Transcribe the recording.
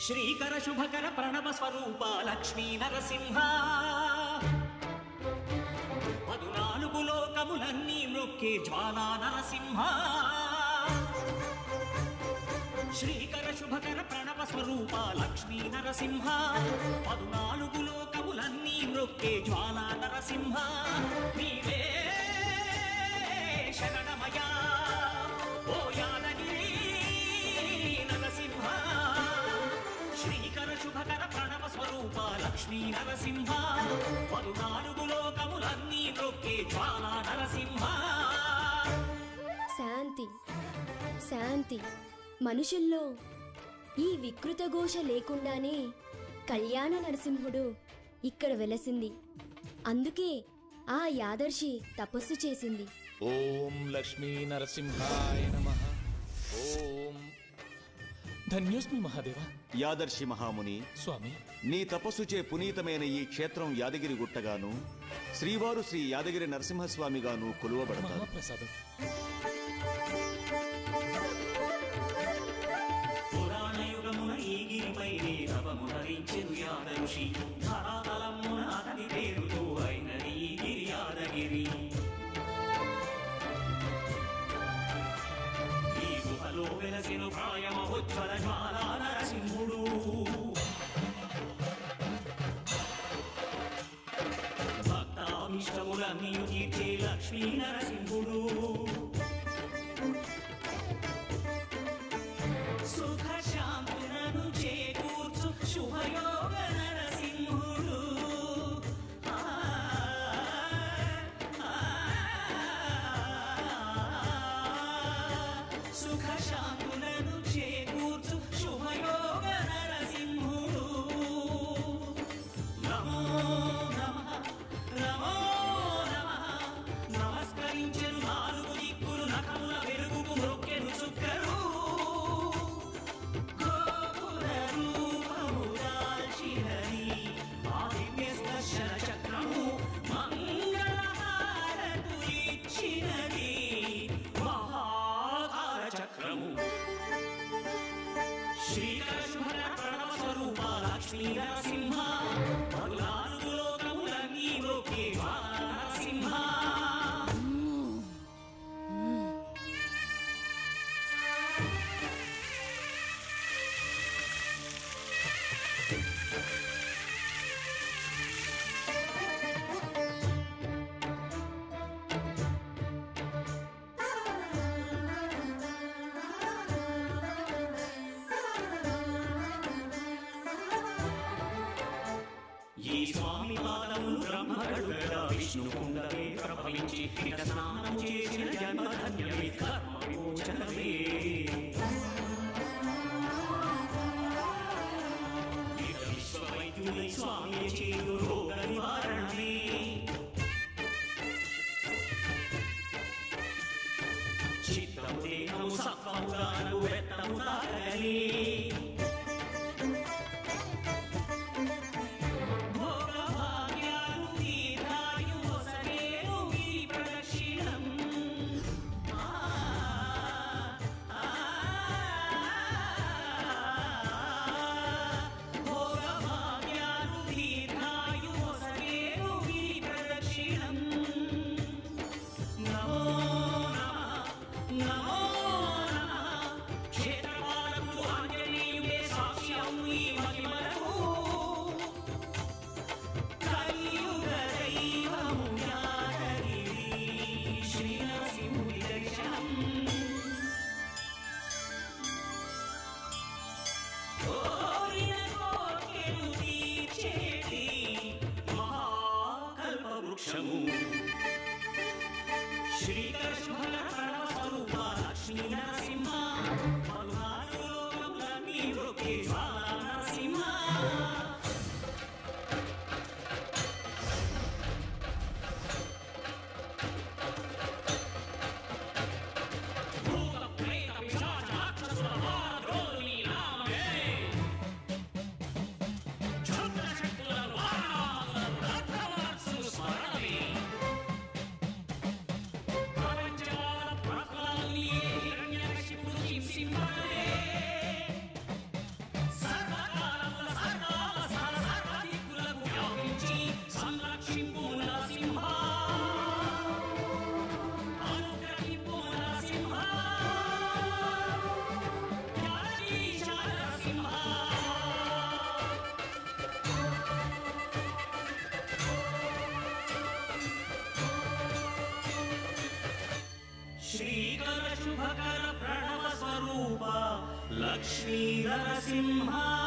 శ్రీకర శుభకర ప్రణవ స్వరూప లక్ష్మీ నరసింహ పదునాలుగు లోకములన్నీ మృక్కే జ్వాలా నరసింహ శ్రీకర శుభకర ప్రణవ స్వరూప లక్ష్మీ నరసింహ పదునాలుగు లోకములన్నీ మృక్కే జ్వాలా నరసింహ నీవే శరణమయా ఓ యాదగిరి నరసింహ శ్రీకర శుభకర ప్రణవ స్వరూప లక్ష్మీ నరసింహ పదునాలుగు లోకములన్నీ మృక్కే జ్వాలా నరసింహ శాంతి శాంతి మనుషుల్లో ఈ వికృత ఘోష లేకుండానే కళ్యాణ నరసింహుడు ఇక్కడ వెలసింది అందుకే ఆ యాదర్శి తపస్సు చేసింది ఓం లక్ష్మీ నరసింహాయ నమ ఓం ధన్యోస్మి మహాదేవ యాదర్శి మహాముని స్వామి నీ తపస్సుచే పునీతమైన ఈ క్షేత్రం యాదగిరి గుట్టగాను శ్రీవారు శ్రీ యాదగిరి నరసింహస్వామిగాను కొలువబడతారు మహాప్రసాదం పురాణయుగమున ఈ గిరిపైనే తపము ధరించెను యాదరుషి ధరాతలమున అతని పేరుతో అయినది ఈ గిరి యాదగిరి ఈ గుహలో వెలసిన ప్రాయమహోజ్వల జ్వాలా నరసింహుడు భక్తాభిష్టములన్నీ తీర్చే లక్ష్మీ నరసింహుడు సుఖ శాంతులను చేకూర్చు శుభయోగ నరసింహుడు ఆ, ఆ, సుఖ శాంతులను చేకూర్చు శుభయోగ నరసింహుడు నమో నమః నమో నమః నమస్కరించెను నాలుగు దిక్కులు నఖముల వెలుగుకు మొక్కెను చుక్కరు గోపుర రూపము దాల్చినది ఆ దివ్య స్పర్శన చక్రము మంగళహారతులిచ్చినది మహాకాల చక్రము శ్రీకర శుభర ప్రణవ స్వరూప లక్ష్మీ నరసింహ పదునాలుగు లోకములన్నీ లోకే నరసింహ ఈ స్వామి పాదములు బ్రహ్మగడుగడ విష్ణు కుండలే ప్రభవించి ఇట స్నానం చేసిన జన్మధన్యమే కర్మ విమోచనమే ఇక విశ్వవైద్యులై స్వామి చేయు రోగ నివారణమే చిత్తము దేహము సత్వముగాను వెత్తము తాగలే భోగభాగ్యాలు దీర్ఘాయు వసనేను గిరి ప్రదక్షిణం ఆ, ఆ, భోగభాగ్యాలు దీర్ఘాయు వసనేను గిరి ప్రదక్షిణం నమో నమః నమో నమః క్షేత్రపాలకుడు ఆంజనేయుడే సాక్ష్యం ఈ మహిమలకు కలియుగ దైవము యాదగిరి శ్రీనరసింహుడి దర్శనం కోరిన కోర్కెలు తీర్చేటి మహాకల్పవృక్షము శ్రీకర శుభల ప్రణవ స్వరూప లక్ష్మీ నరసింహ పలునాలుగు లోకములన్నీ ఒకే జ్వాలా నరసింహ భూత ప్రేత పిశాచ రాక్షసుల వారధోలు నీ నామమే. క్షుద్ర శక్తుల వారణాలను రక్తవర్షు స్మరణమే. ప్రపంచమాల లక్ష్మీ నరసింహ